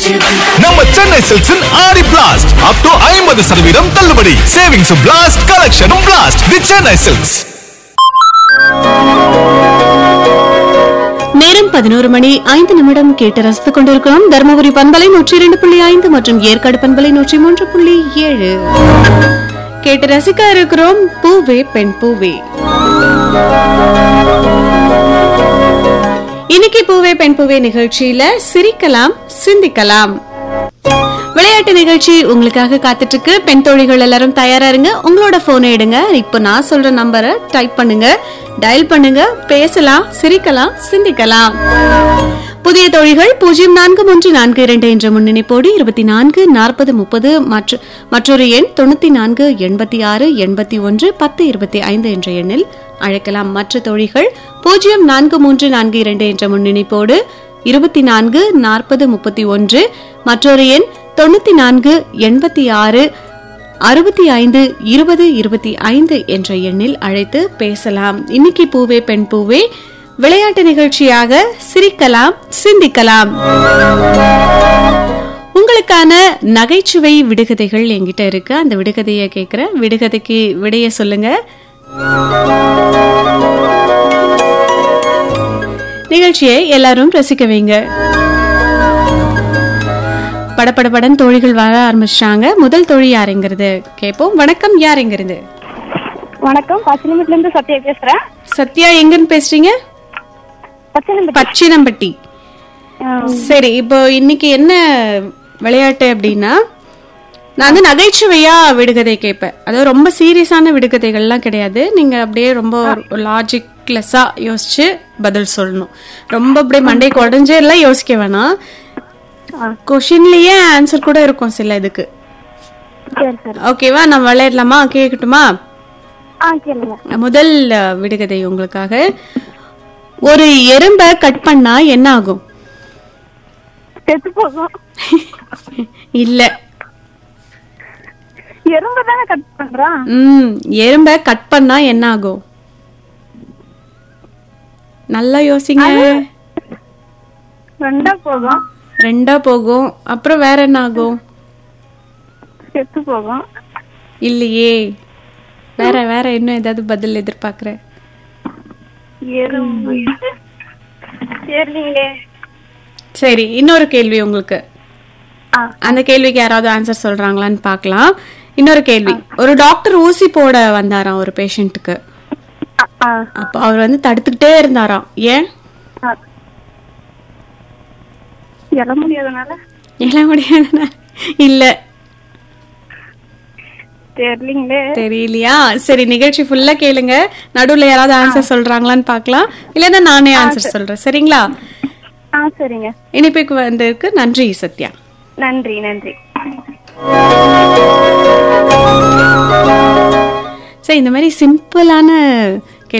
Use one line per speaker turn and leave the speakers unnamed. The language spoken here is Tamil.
நம்ம சென்னை சில்க்ஸின் ஆடி பிளாஸ்ட் அப் டு ஐம்பது சதவீதம் தள்ளுபடி சேவிங்ஸ் பிளாஸ்ட் கலெக்ஷனும் பிளாஸ்ட் தி சென்னை சில்க்ஸ்
நேரம் பதினோரு மணி ஐந்து நிமிடம் கேட்டு ரசித்துக் கொண்டிருக்கிறோம் தருமபுரி பண்பலை நூற்றி இரண்டு புள்ளி ஐந்து மற்றும் ஏற்காடு பண்பலை நூற்றி மூன்று புள்ளி ஏழு கேட்டு ரசிக்க இருக்கிறோம் பூவே பெண் பூவே இன்னைக்கு பூவே பெண் பூவே நிகழ்ச்சியில சிரிக்கலாம் சிந்திக்கலாம் விளையாட்டு நிகழ்ச்சி உங்களுக்காக காத்துட்டு இருக்கு பெண் தோழிகள் எல்லாரும் தயாரா இருங்க உங்களோட போனை எடுங்க இப்போ நான் சொல்ற நம்பரை டைப் பண்ணுங்க டயல் பண்ணுங்க பேசலாம் சிரிக்கலாம் சிந்திக்கலாம் புதிய தோழிகள் பூஜ்ஜியம் நான்கு மூன்று நான்கு இரண்டு என்ற முன்னணிப்போடு இருபத்தி நான்கு நாற்பது முப்பது மற்ற மற்றொரு எண் தொண்ணூத்தி நான்கு எண்பத்தி ஆறு எண்பத்தி ஒன்று பத்து இருபத்தி ஐந்து என்ற எண்ணில் அழைக்கலாம் மற்ற தோழிகள் பூஜ்ஜியம் நான்கு மூன்று நான்கு இரண்டு என்ற முன்னணிப்போடு இருபத்தி நான்கு நாற்பது முப்பத்தி ஒன்று மற்றொரு எண் தொண்ணூத்தி நான்கு எண்பத்தி ஆறு அறுபத்தி ஐந்து இருபது இருபத்தி ஐந்து என்ற எண்ணில் அழைத்து பேசலாம் இன்னைக்கு பூவே பெண் பூவே விளையாட்டு நிகழ்ச்சியாக சிரிக்கலாம் சிந்திக்கலாம் உங்களுக்கான நகைச்சுவை விடுகதைகள் என்கிட்ட இருக்கு அந்த விடுகதையை கேட்கிறேன் விடுகதைக்கு விடைய சொல்லுங்க நிகழ்ச்சியை எல்லாரும் ரசிக்க வைங்க படபடபடன் தோழிகள் வர ஆரம்பிச்சிட்டாங்க முதல் தோழி யாருங்கிறது கேட்போம் வணக்கம் யாருங்கிறது
வணக்கம் பச்சனிமட்டில இருந்து சத்யா பேசுறேன்
சத்யா எங்கன்னு பேசுறீங்க
பச்சனிமட்டி
பச்சினம்பட்டி சரி இப்போ இன்னைக்கு என்ன விளையாட்டு அப்படின்னா நான் வந்து நகைச்சுவையா விடுகதை கேட்பேன் அதாவது ரொம்ப சீரியஸான விடுகதைகள்லாம் கிடையாது நீங்க அப்படியே ரொம்ப லாஜிக்லெஸ்ஸா யோசிச்சு பதில் சொல்லணும் ரொம்ப அப்படியே மண்டைக்கு உடஞ்சே எல்லாம் யோசிக்க வேணாம் கொஷின்லயே ஆன்சர் கூட இருக்கும் சில இதுக்கு
சரி சரி
ஓகேவா நான் விளையாடலாமா கேட்கட்டுமா
ஆ கேளுங்க
முதல் அஹ், விடுகதை உங்களுக்காக ஒரு எறும்பை கட் பண்ணா என்ன ஆகும்
செத்து போகும்
இல்ல
எறும்பு தானே கட் பண்றான்
ம் எறும்பை கட் பண்ணா என்ன ஆகும் நல்லா யோசிங்க
ரெண்டா போகும்
ரெண்டா போகும் அப்புறம் வேற என்ன ஆகும்
செத்து போகும்
இல்லையே வேற வேற இன்னும் ஏதாவது பதில் எதிர்பார்க்கறேன்
எறும்பு சரிங்களே
சரி இன்னொரு கேள்வி உங்களுக்கு
ஆ.
அந்த கேள்விக்கு யாராவது ஆன்சர் சொல்றாங்களான்னு பார்க்கலாம் இன்னொரு கேள்வி ஒரு டாக்டர் ஊசி போட வந்தாராம் ஒரு பேஷண்ட்டுக்கு
ஆ, ஆ,
அப்ப அவர் வந்து தடுத்துக்கிட்டே இருந்தாராம் ஏன்
ஆ. எழ முடியாதனால
எல்லாம் முடியாதுன்னா இல்ல
தெரியலீங்களே
தெரியலையா சரி நிகழ்ச்சி ஃபுல்லா கேளுங்க நடுவுல யாராவது ஆன்சர் சொல்றாங்களான்னு பார்க்கலாம் இல்லைன்னா நானே ஆன்சர் சொல்றேன் சரிங்களா
ஆ சரிங்க
இனிப்புக்கு வந்திருக்கு நன்றி சத்யா
நன்றி நன்றி
சரி இந்த மாதிரி சிம்பிளான